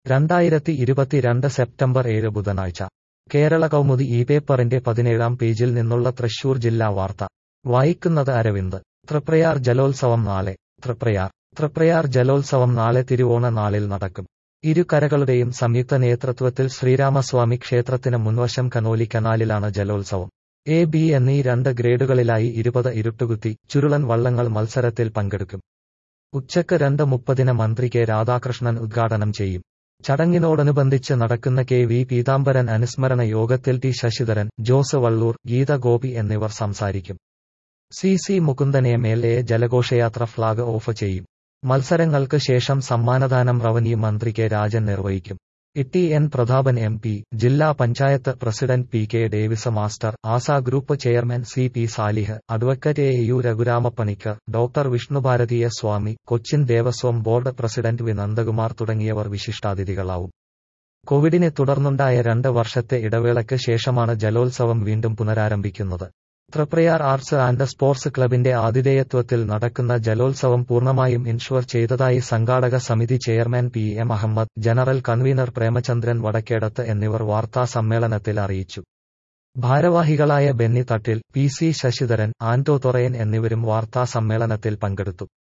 രണ്ടായിരത്തി ഇരുപത്തിരണ്ട് സെപ്റ്റംബർ ഏഴ് ബുധനാഴ്ച കേരള കൗമുദി ഈ പേപ്പറിന്റെ പതിനേഴാം പേജിൽ നിന്നുള്ള തൃശൂർ ജില്ലാ വാർത്ത വായിക്കുന്നത് അരവിന്ദ് തൃപ്രയാർ ജലോത്സവം നാളെ തൃപ്രയാർ തൃപ്രയാർ ജലോത്സവം നാളെ തിരുവോണ നാളിൽ നടക്കും ഇരു കരകളുടെയും സംയുക്ത നേതൃത്വത്തിൽ ശ്രീരാമസ്വാമി ക്ഷേത്രത്തിന് മുൻവശം കനോലി കനാലിലാണ് ജലോത്സവം എ ബി എന്നീ രണ്ട് ഗ്രേഡുകളിലായി ഇരുപത് ഇരുട്ടുകുത്തി ചുരുളൻ വള്ളങ്ങൾ മത്സരത്തിൽ പങ്കെടുക്കും ഉച്ചക്ക് രണ്ട് മുപ്പതിന് മന്ത്രി കെ രാധാകൃഷ്ണൻ ഉദ്ഘാടനം ചെയ്യും ചടങ്ങിനോടനുബന്ധിച്ച് നടക്കുന്ന കെ വി പീതാംബരൻ അനുസ്മരണ യോഗത്തിൽ ടി ശശിധരൻ ജോസ് വള്ളൂർ ഗീത ഗോപി എന്നിവർ സംസാരിക്കും C C Mukundan M L A ജലഘോഷയാത്ര ഫ്ളാഗ് ഓഫ് ചെയ്യും മത്സരങ്ങൾക്ക് ശേഷം സമ്മാനദാനം റവന്യൂ മന്ത്രി കെ രാജൻ നിർവഹിക്കും ഇട്ടി എൻ പ്രതാപൻ എം പി ജില്ലാ panchayat president P K Davis master Asa group chairman C P Salih advocate A U Raghuramapanicker doctor Vishnubharatheeya Swami Cochin Devaswom board president V Nandakumar തുടങ്ങിയവർ വിശിഷ്ടാതിഥികളാവും കോവിഡിനെ തുടർന്നുണ്ടായ രണ്ട് വർഷത്തെ ഇടവേളയ്ക്ക് ശേഷമാണ് ജലോത്സവം വീണ്ടും പുനരാരംഭിക്കുന്നത് തൃപ്രയാർ ആർട്സ് ആൻഡ് സ്പോർട്സ് ക്ലബിന്റെ ആതിഥേയത്വത്തിൽ നടക്കുന്ന ജലോത്സവം പൂർണ്ണമായും ഇൻഷുർ ചെയ്തതായി സംഘാടക സമിതി chairman P M Ahammed general convener Premachandran Vadakkedath എന്നിവർ വാർത്താ സമ്മേളനത്തിൽ അറിയിച്ചു ഭാരവാഹികളായ ബെന്നി തട്ടിൽ പി സി ശശിധരൻ ആന്റോ തൊറയൻ എന്നിവരും വാർത്താ സമ്മേളനത്തിൽ പങ്കെടുത്തു